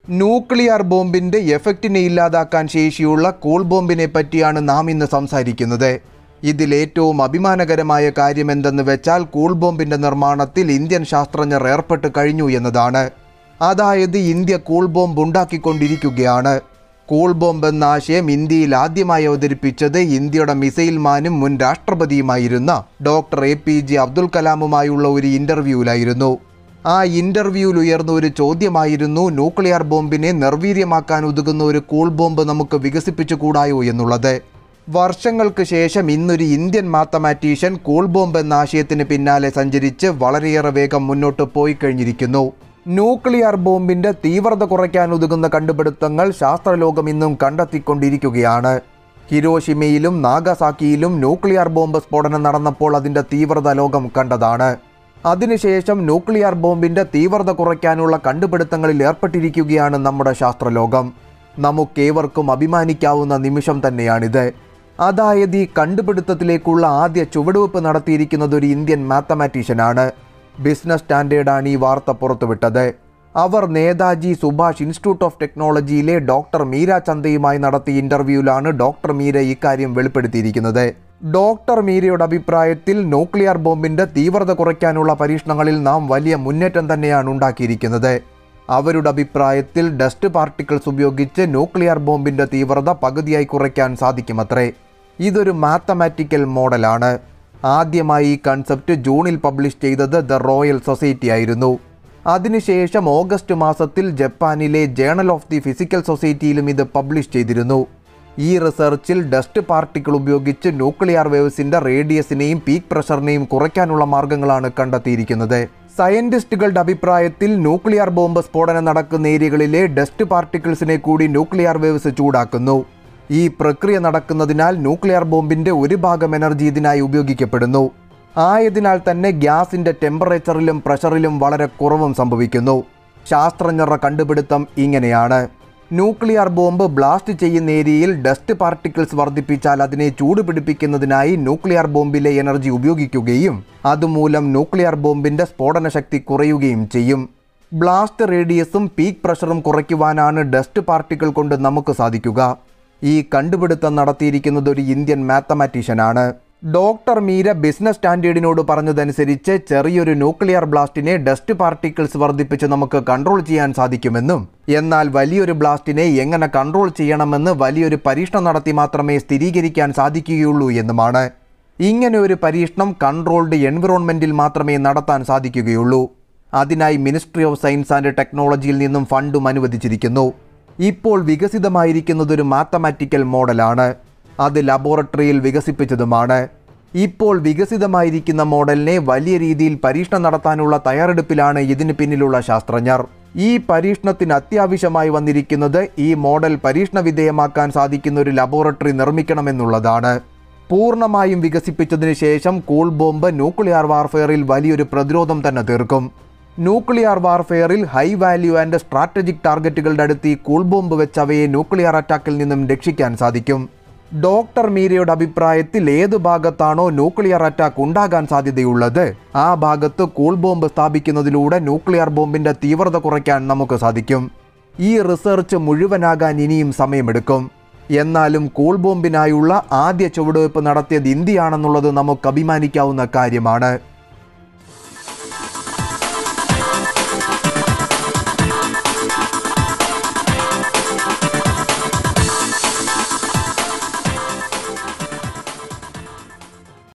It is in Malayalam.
ന്യൂക്ലിയർ ബോംബിന്റെ എഫക്റ്റിനെ ഇല്ലാതാക്കാൻ ശേഷിയുള്ള കൂൾ ബോംബിനെ പറ്റിയാണ് നാം ഇന്ന് സംസാരിക്കുന്നത് ഇതിൽ ഏറ്റവും അഭിമാനകരമായ കാര്യം എന്തെന്ന് വെച്ചാൽ കൂൾ ബോംബിന്റെ നിർമ്മാണത്തിൽ ഇന്ത്യൻ ശാസ്ത്രജ്ഞർ ഏർപ്പെട്ട് കഴിഞ്ഞു എന്നതാണ് അതായത് ഇന്ത്യ കൂൾ ബോംബ് ഉണ്ടാക്കിക്കൊണ്ടിരിക്കുകയാണ് കൂൾ ബോംബ് എന്ന ആശയം ഇന്ത്യയിൽ ആദ്യമായി അവതരിപ്പിച്ചത് ഇന്ത്യയുടെ മിസൈൽ മാനും മുൻ രാഷ്ട്രപതിയുമായിരുന്ന doctor A P J Abdul കലാമുമായുള്ള ഒരു ഇന്റർവ്യൂവിലായിരുന്നു ആ ഇന്റർവ്യൂവിൽ ഉയർന്ന ഒരു ചോദ്യമായിരുന്നു ന്യൂക്ലിയർ ബോംബിനെ നിർവീര്യമാക്കാൻ ഉതകുന്ന ഒരു കൂൾ ബോംബ് നമുക്ക് വികസിപ്പിച്ചു കൂടായോ എന്നുള്ളത് വർഷങ്ങൾക്ക് ശേഷം ഇന്നൊരു ഇന്ത്യൻ മാത്തമാറ്റീഷ്യൻ കൂൾ ബോംബ് എന്ന ആശയത്തിന് പിന്നാലെ സഞ്ചരിച്ച് വളരെയേറെ വേഗം മുന്നോട്ട് പോയി കഴിഞ്ഞിരിക്കുന്നു ന്യൂക്ലിയർ ബോംബിന്റെ തീവ്രത കുറയ്ക്കാൻ ഉതകുന്ന കണ്ടുപിടുത്തങ്ങൾ ശാസ്ത്രലോകം ഇന്നും കണ്ടെത്തിക്കൊണ്ടിരിക്കുകയാണ് ഹിരോഷിമയിലും നാഗസാക്കിയിലും ന്യൂക്ലിയർ ബോംബ് സ്ഫോടനം നടന്നപ്പോൾ അതിന്റെ തീവ്രത ലോകം കണ്ടതാണ് അതിനുശേഷം ന്യൂക്ലിയർ ബോംബിന്റെ തീവ്രത കുറയ്ക്കാനുള്ള കണ്ടുപിടുത്തങ്ങളിൽ ഏർപ്പെട്ടിരിക്കുകയാണ് നമ്മുടെ ശാസ്ത്രലോകം നമുക്കേവർക്കും അഭിമാനിക്കാവുന്ന നിമിഷം തന്നെയാണിത് അതായത് ഈ കണ്ടുപിടുത്തത്തിലേക്കുള്ള ആദ്യ ചുവടുവെപ്പ് നടത്തിയിരിക്കുന്നത് ഒരു ഇന്ത്യൻ മാത്തമാറ്റീഷ്യനാണ് ബിസിനസ് സ്റ്റാൻഡേർഡാണ് ഈ വാർത്ത പുറത്തുവിട്ടത് അവർ നേതാജി സുഭാഷ് ഇൻസ്റ്റിറ്റ്യൂട്ട് ഓഫ് ടെക്നോളജിയിലെ ഡോക്ടർ മീര ചന്ദയുമായി നടത്തിയ ഇന്റർവ്യൂവിലാണ് ഡോക്ടർ മീര ഇക്കാര്യം വെളിപ്പെടുത്തിയിരിക്കുന്നത് ഡോക്ടർ മീരയുടെ അഭിപ്രായത്തിൽ ന്യൂക്ലിയർ ബോംബിന്റെ തീവ്രത കുറയ്ക്കാനുള്ള പരീക്ഷണങ്ങളിൽ നാം വലിയ മുന്നേറ്റം തന്നെയാണ് ഉണ്ടാക്കിയിരിക്കുന്നത് അവരുടെ അഭിപ്രായത്തിൽ ഡസ്റ്റ് പാർട്ടിക്കിൾസ് ഉപയോഗിച്ച് ന്യൂക്ലിയർ ബോംബിന്റെ തീവ്രത പകുതിയായി കുറയ്ക്കാൻ സാധിക്കുമത്രേ ഇതൊരു മാത്തമാറ്റിക്കൽ മോഡലാണ് ആദ്യമായി ഈ കൺസെപ്റ്റ് ജൂണിൽ പബ്ലിഷ് ചെയ്തത് ദ റോയൽ സൊസൈറ്റി ആയിരുന്നു അതിനുശേഷം ഓഗസ്റ്റ് മാസത്തിൽ ജപ്പാനിലെ ജേണൽ ഓഫ് ദി ഫിസിക്കൽ സൊസൈറ്റിയിലും ഇത് പബ്ലിഷ് ചെയ്തിരുന്നു ഈ റിസർച്ചിൽ ഡസ്റ്റ് പാർട്ടിക്കിൾ ഉപയോഗിച്ച് ന്യൂക്ലിയർ വേവ്സിന്റെ റേഡിയസിനെയും പീക്ക് പ്രഷറിനെയും കുറയ്ക്കാനുള്ള മാർഗങ്ങളാണ് കണ്ടെത്തിയിരിക്കുന്നത് സയന്റിസ്റ്റുകളുടെ അഭിപ്രായത്തിൽ ന്യൂക്ലിയർ ബോംബ് സ്ഫോടനം നടക്കുന്ന ഏരിയകളിലെ ഡസ്റ്റ് പാർട്ടിക്കിൾസിനെ കൂടി ന്യൂക്ലിയർ വേവ്സ് ചൂടാക്കുന്നു ഈ പ്രക്രിയ നടക്കുന്നതിനാൽ ന്യൂക്ലിയർ ബോംബിന്റെ ഒരു ഭാഗം എനർജി ഇതിനായി ഉപയോഗിക്കപ്പെടുന്നു ആയതിനാൽ തന്നെ ഗ്യാസിന്റെ ടെമ്പറേച്ചറിലും പ്രഷറിലും വളരെ കുറവും സംഭവിക്കുന്നു ശാസ്ത്രജ്ഞരുടെ കണ്ടുപിടുത്തം ഇങ്ങനെയാണ് ന്യൂക്ലിയർ ബോംബ് ബ്ലാസ്റ്റ് ചെയ്യുന്ന ഏരിയയിൽ ഡസ്റ്റ് പാർട്ടിക്കിൾസ് വർദ്ധിപ്പിച്ചാൽ അതിനെ ചൂടുപിടിപ്പിക്കുന്നതിനായി ന്യൂക്ലിയർ ബോംബിലെ എനർജി ഉപയോഗിക്കുകയും അതുമൂലം ന്യൂക്ലിയർ ബോംബിന്റെ സ്ഫോടന ശക്തി കുറയുകയും ചെയ്യും ബ്ലാസ്റ്റ് റേഡിയസും പീക്ക് പ്രഷറും കുറയ്ക്കുവാനാണ് ഡസ്റ്റ് പാർട്ടിക്കിൾ കൊണ്ട് നമുക്ക് സാധിക്കുക ഈ കണ്ടുപിടുത്തം നടത്തിയിരിക്കുന്നത് ഒരു ഇന്ത്യൻ മാത്തമാറ്റീഷ്യനാണ് ഡോക്ടർ മീര ബിസിനസ് സ്റ്റാൻഡേർഡിനോട് പറഞ്ഞതനുസരിച്ച് ചെറിയൊരു ന്യൂക്ലിയർ ബ്ലാസ്റ്റിനെ ഡസ്റ്റ് പാർട്ടിക്കിൾസ് വർദ്ധിപ്പിച്ച് നമുക്ക് കൺട്രോൾ ചെയ്യാൻ സാധിക്കുമെന്നും എന്നാൽ വലിയൊരു ബ്ലാസ്റ്റിനെ എങ്ങനെ കൺട്രോൾ ചെയ്യണമെന്ന് വലിയൊരു പരീക്ഷണം നടത്തി മാത്രമേ സ്ഥിരീകരിക്കാൻ സാധിക്കുകയുള്ളൂ എന്നുമാണ് ഇങ്ങനെ ഒരു പരീക്ഷണം കൺട്രോൾഡ് എൻവിറോൺമെന്റിൽ മാത്രമേ നടത്താൻ സാധിക്കുകയുള്ളൂ അതിനായി മിനിസ്ട്രി ഓഫ് സയൻസ് ആൻഡ് ടെക്നോളജിയിൽ നിന്നും ഫണ്ടും അനുവദിച്ചിരിക്കുന്നു ഇപ്പോൾ വികസിതമായിരിക്കുന്നത് ഒരു മാത്തമാറ്റിക്കൽ മോഡലാണ് അത് ലബോറട്ടറിയിൽ വികസിപ്പിച്ചതുമാണ് ഇപ്പോൾ വികസിതമായിരിക്കുന്ന മോഡലിനെ വലിയ രീതിയിൽ പരീക്ഷണം നടത്താനുള്ള തയ്യാറെടുപ്പിലാണ് ഇതിന് പിന്നിലുള്ള ശാസ്ത്രജ്ഞർ ഈ പരീക്ഷണത്തിന് അത്യാവശ്യമായി വന്നിരിക്കുന്നത് ഈ മോഡൽ പരീക്ഷണ വിധേയമാക്കാൻ സാധിക്കുന്ന ഒരു ലബോറട്ടറി നിർമ്മിക്കണമെന്നുള്ളതാണ് പൂർണ്ണമായും വികസിപ്പിച്ചതിന് ശേഷം കൂൾ ബോംബ് ന്യൂക്ലിയർ വാർഫെയറിൽ വലിയൊരു പ്രതിരോധം തന്നെ തീർക്കും ന്യൂക്ലിയർ വാർഫെയറിൽ ഹൈ വാല്യൂ ആൻഡ് സ്ട്രാറ്റജിക് ടാർഗറ്റുകളുടെ അടുത്ത് ഈ കൂൾ ബോംബ് വെച്ച് അവയെ ന്യൂക്ലിയർ അറ്റാക്കിൽ നിന്നും രക്ഷിക്കാൻ സാധിക്കും ഡോക്ടർ മീരയുടെ അഭിപ്രായത്തിൽ ഏത് ഭാഗത്താണോ ന്യൂക്ലിയർ അറ്റാക്ക് ഉണ്ടാകാൻ സാധ്യതയുള്ളത് ആ ഭാഗത്ത് കൂൾ ബോംബ് സ്ഥാപിക്കുന്നതിലൂടെ ന്യൂക്ലിയർ ബോംബിന്റെ തീവ്രത കുറയ്ക്കാൻ നമുക്ക് സാധിക്കും ഈ റിസർച്ച് മുഴുവനാകാൻ ഇനിയും സമയമെടുക്കും എന്നാലും കൂൾ ബോംബിനായുള്ള ആദ്യ ചുവടുവയ്പ് നടത്തിയത് ഇന്ത്യയാണെന്നുള്ളത് നമുക്ക് അഭിമാനിക്കാവുന്ന കാര്യമാണ്